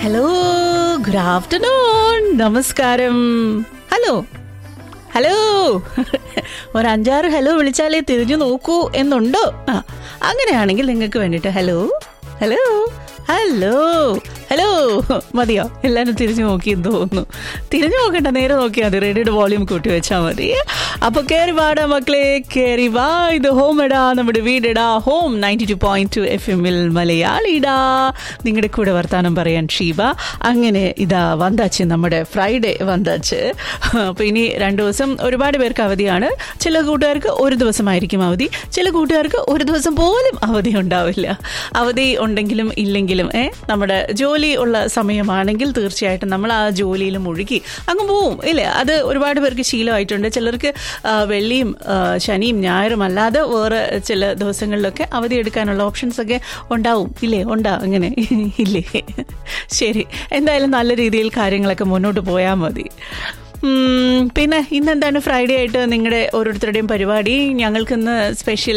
Hello good afternoon നമസ്കാരം hello hello ഒരു അഞ്ചാറ് ഹലോ വിളിച്ചാലേ തിരിഞ്ഞു നോക്കൂ എന്നുണ്ടോ ആ അങ്ങനെയാണെങ്കിൽ നിങ്ങൾക്ക് വേണ്ടിയിട്ട് ഹലോ ഹലോ ഹലോ ഹലോ മതിയോ എല്ലാവരും തിരിഞ്ഞു നോക്കി എന്ന് തോന്നുന്നു തിരിഞ്ഞു നോക്കണ്ട നേരെ നോക്കിയാൽ മതി റേഡിയോയുടെ വോളിയം കൂട്ടി വെച്ചാൽ മതി അപ്പൊ കയറി വാടാ മക്കളെ കയറി വാ ഇത് ഹോം എടാ നമ്മുടെ വീടെടാ home ninety two point two F എമ്മിൽ മലയാളിടാ നിങ്ങളുടെ കൂടെ വർത്താനം പറയാൻ ഷീബ അങ്ങനെ ഇതാ വந்தாച്ച് നമ്മുടെ ഫ്രൈഡേ വந்தாച്ച് അപ്പൊ ഇനി രണ്ടു ദിവസം ഒരുപാട് പേർക്ക് അവധിയാണ് ചില കൂട്ടുകാർക്ക് ഒരു ദിവസമായിരിക്കും അവധി ചില കൂട്ടുകാർക്ക് ഒരു ദിവസം പോലും അവധി ഉണ്ടാവില്ല അവധി ഉണ്ടെങ്കിലും ഇല്ലെങ്കിലും ഏ നമ്മുടെ ജോലി ഉള്ള സമയമാണെങ്കിൽ തീർച്ചയായിട്ടും നമ്മൾ ആ ജോലിയിൽ മുഴുകി അങ്ങ് പോവും ഇല്ലേ അത് ഒരുപാട് പേർക്ക് ശീലമായിട്ടുണ്ട് ചിലർക്ക് ആ, വെള്ളിയും ആ, ശനിയും ഞായറും അല്ലാതെ വേറെ ചില ദിവസങ്ങളിലൊക്കെ അവധി എടുക്കാനുള്ള ഓപ്ഷൻസ് ഒക്കെ ഉണ്ടാവും ഇല്ലേ ഉണ്ടാ അങ്ങനെ ഇല്ലേ ശരി എന്തായാലും നല്ല രീതിയിൽ കാര്യങ്ങളൊക്കെ മുന്നോട്ട് പോയാൽ മതി ഉം, പിന്നെ ഇന്ന് എന്താണ് ഫ്രൈഡേ ആയിട്ട് നിങ്ങളുടെ ഓരോരുത്തരുടെയും പരിപാടി ഞങ്ങൾക്കിന്ന് സ്പെഷ്യൽ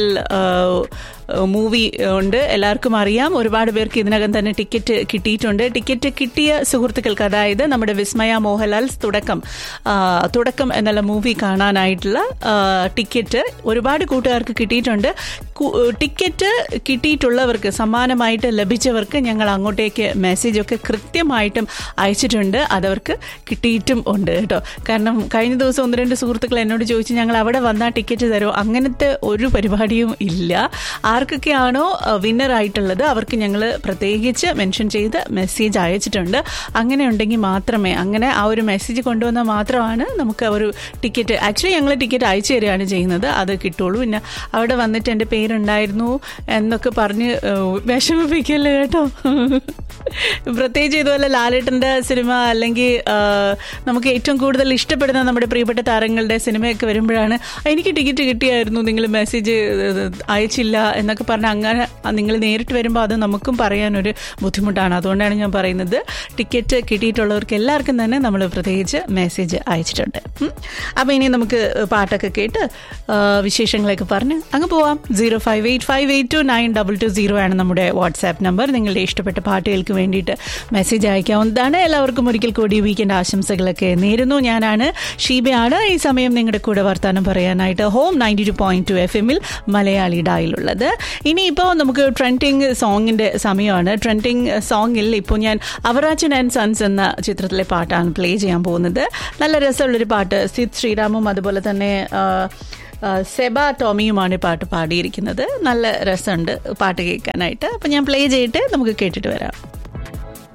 മൂവി ഉണ്ട് എല്ലാവർക്കും അറിയാം ഒരുപാട് പേർക്ക് ഇതിനകം തന്നെ ടിക്കറ്റ് കിട്ടിയിട്ടുണ്ട് ടിക്കറ്റ് കിട്ടിയ സുഹൃത്തുക്കൾക്ക് അതായത് നമ്മുടെ വിസ്മയ മോഹൻലാൽസ് തുടക്കം ആ, തുടക്കം എന്നുള്ള മൂവി കാണാനായിട്ടുള്ള ആ, ടിക്കറ്റ് ഒരുപാട് കൂട്ടുകാർക്ക് കിട്ടിയിട്ടുണ്ട് കു- ടിക്കറ്റ് കിട്ടിയിട്ടുള്ളവർക്ക് സമ്മാനമായിട്ട് ലഭിച്ചവർക്ക് ഞങ്ങൾ അങ്ങോട്ടേക്ക് മെസ്സേജ് ഒക്കെ കൃത്യമായിട്ടും അയച്ചിട്ടുണ്ട് അതവർക്ക് കിട്ടിയിട്ടും ഉണ്ട് കേട്ടോ കാരണം കഴിഞ്ഞ ദിവസം ഒന്ന് രണ്ട് സുഹൃത്തുക്കൾ എന്നോട് ചോദിച്ചു ഞങ്ങൾ അവിടെ വന്നാൽ ടിക്കറ്റ് തരുമോ അങ്ങനത്തെ ഒരു പരിപാടിയും ഇല്ല ആർക്കൊക്കെയാണോ വിന്നർ ആയിട്ടുള്ളത് അവർക്ക് ഞങ്ങൾ പ്രത്യേകിച്ച് മെൻഷൻ ചെയ്ത് മെസ്സേജ് അയച്ചിട്ടുണ്ട് അങ്ങനെ ഉണ്ടെങ്കിൽ മാത്രമേ അങ്ങനെ ആ ഒരു മെസ്സേജ് കൊണ്ടുവന്നാൽ മാത്രമാണ് നമുക്ക് ആ ഒരു ടിക്കറ്റ് ആക്ച്വലി ഞങ്ങൾ ടിക്കറ്റ് അയച്ചു തരികയാണ് ചെയ്യുന്നത് അത് കിട്ടുള്ളൂ പിന്നെ അവിടെ വന്നിട്ട് എൻ്റെ പേരുണ്ടായിരുന്നു എന്നൊക്കെ പറഞ്ഞ് ഏഹ്, വിഷമിപ്പിക്കല്ലേ കേട്ടോ പ്രത്യേകിച്ച് ഇതുപോലെ ലാലേട്ടൻ്റെ സിനിമ അല്ലെങ്കിൽ ആഹ്, നമുക്ക് ഏറ്റവും കൂടുതൽ ഇഷ്ടപ്പെടുന്ന നമ്മുടെ പ്രിയപ്പെട്ട താരങ്ങളുടെ സിനിമയൊക്കെ വരുമ്പോഴാണ് എനിക്ക് ടിക്കറ്റ് കിട്ടിയായിരുന്നു നിങ്ങൾ മെസ്സേജ് അയച്ചില്ല എന്നൊക്കെ പറഞ്ഞ് അങ്ങനെ നിങ്ങൾ നേരിട്ട് വരുമ്പോൾ അത് നമുക്കും പറയാനൊരു ബുദ്ധിമുട്ടാണ് അതുകൊണ്ടാണ് ഞാൻ പറയുന്നത് ടിക്കറ്റ് കിട്ടിയിട്ടുള്ളവർക്ക് എല്ലാവർക്കും തന്നെ നമ്മൾ പ്രത്യേകിച്ച് മെസ്സേജ് അയച്ചിട്ടുണ്ട് ഉം. അപ്പോൾ ഇനി നമുക്ക് പാട്ടൊക്കെ കേട്ട് ആ, വിശേഷങ്ങളൊക്കെ പറഞ്ഞ് അങ്ങ് പോവാം zero five eight five eight two nine double two zero ആണ് നമ്മുടെ വാട്സാപ്പ് നമ്പർ നിങ്ങളുടെ ഇഷ്ടപ്പെട്ട പാട്ടുകൾക്ക് വേണ്ടിയിട്ട് മെസ്സേജ് അയക്കാവുന്നതാണ് എല്ലാവർക്കും ഒരിക്കൽ കൂടി വീക്കെൻഡ് ആശംസകളൊക്കെ നേരുന്നു ഞാനാണ് ഷീബയാണ് ഈ സമയം നിങ്ങളുടെ കൂടെ വർത്താനം പറയാനായിട്ട് home ninety two point two F എമ്മിൽ മലയാളി ഡായിലുള്ളത് ഇനിയിപ്പോൾ നമുക്ക് ട്രെൻഡിങ് സോങ്ങിൻ്റെ സമയമാണ് ട്രെൻഡിങ് സോങ്ങിൽ ഇപ്പോൾ ഞാൻ അവറാച്ചൻ ആൻഡ് സൺസ് എന്ന ചിത്രത്തിലെ പാട്ടാണ് പ്ലേ ചെയ്യാൻ പോകുന്നത് നല്ല രസമുള്ളൊരു പാട്ട് സിദ് ശ്രീറാമും അതുപോലെ തന്നെ ആ, ആ, സെബ ടോമിയുമാണ് ഈ പാട്ട് പാടിയിരിക്കുന്നത് നല്ല രസമുണ്ട് പാട്ട് കേൾക്കാനായിട്ട് അപ്പം ഞാൻ പ്ലേ ചെയ്തിട്ട് നമുക്ക് കേട്ടിട്ട് വരാം